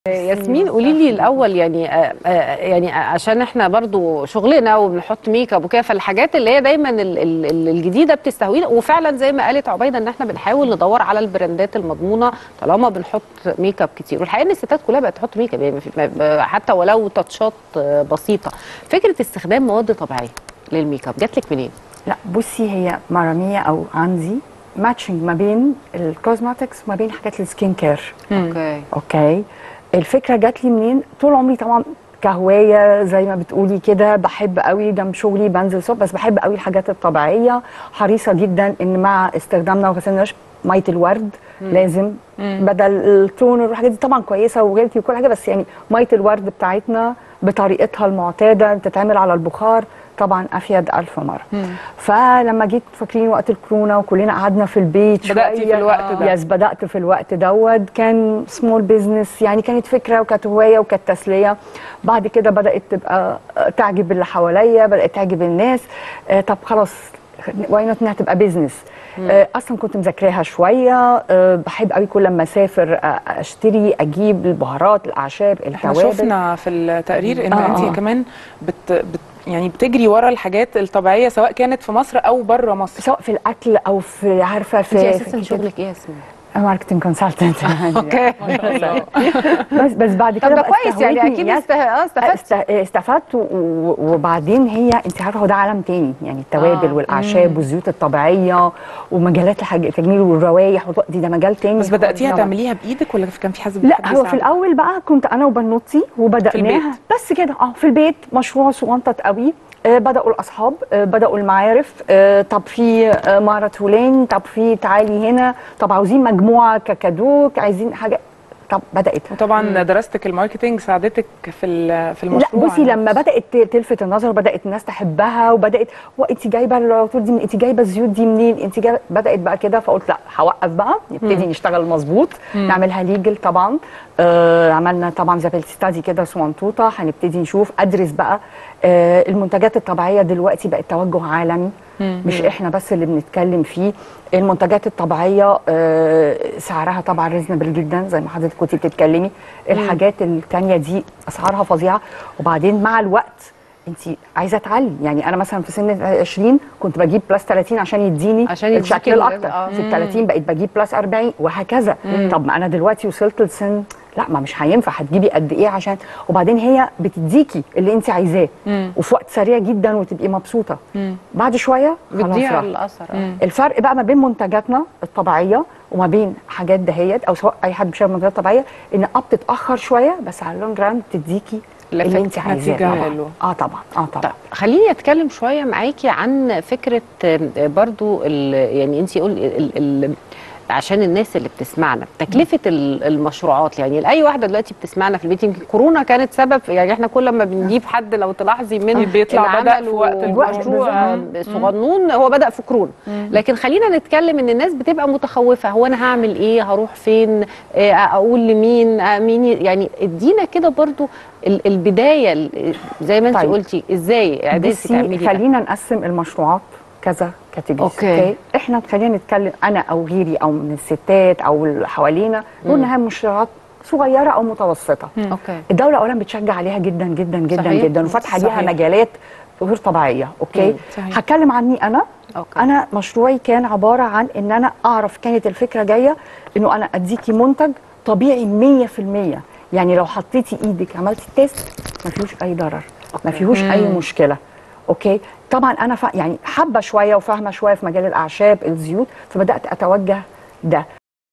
ياسمين قولي لي الاول يعني آه، آه، يعني عشان احنا برضو شغلنا وبنحط ميك اب وكده فالحاجات اللي هي دايما ال- ال- ال- الجديده بتستهوينا وفعلا زي ما قالت عبيده ان احنا بنحاول ندور على البراندات المضمونه طالما بنحط ميك اب كتير والحقيقه ان الستات كلها بقت تحط ميك اب يعني في- ما- حتى ولو تاتشات آه، بسيطه فكره استخدام مواد طبيعيه للميك اب جات لك منين؟ لا بصي هي مرامية او عندي ماتشنج ما بين الكوزماتكس وما بين حاجات السكين كير اوكي اوكي الفكره جات لي منين طول عمري طبعا كهوايه زي ما بتقولي كده بحب قوي جنب شغلي بنزل الصبح بس بحب قوي الحاجات الطبيعيه حريصه جدا ان مع استخدامنا وغسيل الوش ميه الورد لازم بدل التونر والحاجات دي طبعا كويسه وغيرتي وكل حاجه بس يعني ميه الورد بتاعتنا بطريقتها المعتاده بتتعمل على البخار طبعا افيد الف مره فلما جيت فاكرين وقت الكورونا وكلنا قعدنا في البيت بدأتي في شوية. الوقت ده. يس بدات في الوقت دوت كان سمول بيزنس يعني كانت فكره وكانت هوايه وكانت تسليه بعد كده بدات تبقى تعجب اللي حواليا بدات تعجب الناس آه طب خلاص واي نوت انها تبقى بيزنس آه اصلا كنت مذاكراها شويه آه بحب قوي كل لما اسافر آه اشتري اجيب البهارات الاعشاب احنا التوابل شفنا في التقرير ان آه، انت آه. كمان بت بت يعني بتجري ورا الحاجات الطبيعيه سواء كانت في مصر او بره مصر سواء في الاكل او في عارفه في انت اساسا في شغلك ايه يا ياسمين؟ ماركتنج كونسلتنت اوكي بس بس بعد كده طب ده بقى كويس يعني استهوتني. اكيد يس. است- آه، استفدت است- استفدت و- و- وبعدين هي انت عارفه هو ده عالم تاني يعني التوابل آه. والاعشاب والزيوت الطبيعيه ومجالات الحاج- التجميل والروايح والط- دي ده مجال تاني بس بداتيها خالص. تعمليها بايدك ولا كان في حد لا حد هو في يساعدك؟ الاول بقى كنت انا وبنوتي وبداناها البيت. بس كده اه في البيت مشروع صغنطط قوي آه بداوا الاصحاب آه بداوا المعارف آه طب في آه معرض فلان طب في تعالي هنا طب عاوزين مجموعه ككادو عايزين حاجه طب بدات وطبعا دراستك الماركتينج ساعدتك في ال- في المشروع لا بصي يعني. لما بدات ت- تلفت النظر بدات الناس تحبها وبدات وانت جايبه العطور دي من انت جايبه الزيوت دي منين انت جايبه بدات بقى كده فقلت لا هوقف بقى نبتدي نشتغل مظبوط نعملها ليجل طبعا آه عملنا طبعا زي ستادي كده صغنطوطه هنبتدي نشوف ادرس بقى آه المنتجات الطبيعيه دلوقتي بقت توجه عالمي مش احنا بس اللي بنتكلم فيه المنتجات الطبيعيه آه، سعرها طبعا ريزنبل جدا زي ما حضرتك كنتي بتتكلمي الحاجات التانية دي اسعارها فظيعه وبعدين مع الوقت انت عايزه تعلي يعني انا مثلا في سن 20 كنت بجيب بلس 30 عشان يديني عشان يديكي الشكل ال- الاكتر آه. في ال 30 بقيت بجيب بلس 40 وهكذا طب ما انا دلوقتي وصلت لسن لا ما مش هينفع هتجيبي قد ايه عشان وبعدين هي بتديكي اللي انت عايزاه وفي وقت سريع جدا وتبقي مبسوطه بعد شويه خلاص بتضيع راح. الاثر آه. الفرق بقى ما بين منتجاتنا الطبيعيه وما بين حاجات دهيت او سواء اي حد بيشتغل منتجات طبيعيه ان اه بتتاخر شويه بس على اللونج ران بتديكي اللي الإفكت انت عايزاه نتيجة طبعا حلوة. اه طبعا اه طبعا طب خليني اتكلم شويه معاكي عن فكره آه، برضو ال- يعني انت قول ال ال عشان الناس اللي بتسمعنا تكلفه ال- المشروعات يعني لاي واحده دلوقتي بتسمعنا في البيت يمكن كورونا كانت سبب يعني احنا كل ما بنجيب حد لو تلاحظي من بيطلع اللي بدأ عملوا في وقت الوقت مشروع صغنون هو بدا في كورونا لكن خلينا نتكلم ان الناس بتبقى متخوفه هو انا هعمل ايه هروح فين آه، اقول لمين آه، مين ي- يعني ادينا كده برضو ال- البدايه ال- زي ما انت طيب. قلتي ازاي قدرتي بصي تعملي ده خلينا نقسم المشروعات كذا كاتيجوري أوكي. احنا خلينا نتكلم انا او غيري او من الستات او اللي حوالينا دول انها مشروعات صغيره او متوسطه اوكي الدوله اولا بتشجع عليها جدا جدا جدا صحيح. جدا وفاتحه ليها صحيح. مجالات غير طبيعيه اوكي مم. صحيح. هتكلم عني انا أوكي. انا مشروعي كان عباره عن ان انا اعرف كانت الفكره جايه انه انا اديكي منتج طبيعي 100% يعني لو حطيتي ايدك عملتي التيست ما فيهوش اي ضرر ما فيهوش اي مشكله اوكي طبعا انا ف... يعني حابه شويه وفاهمه شويه في مجال الاعشاب الزيوت فبدات اتوجه ده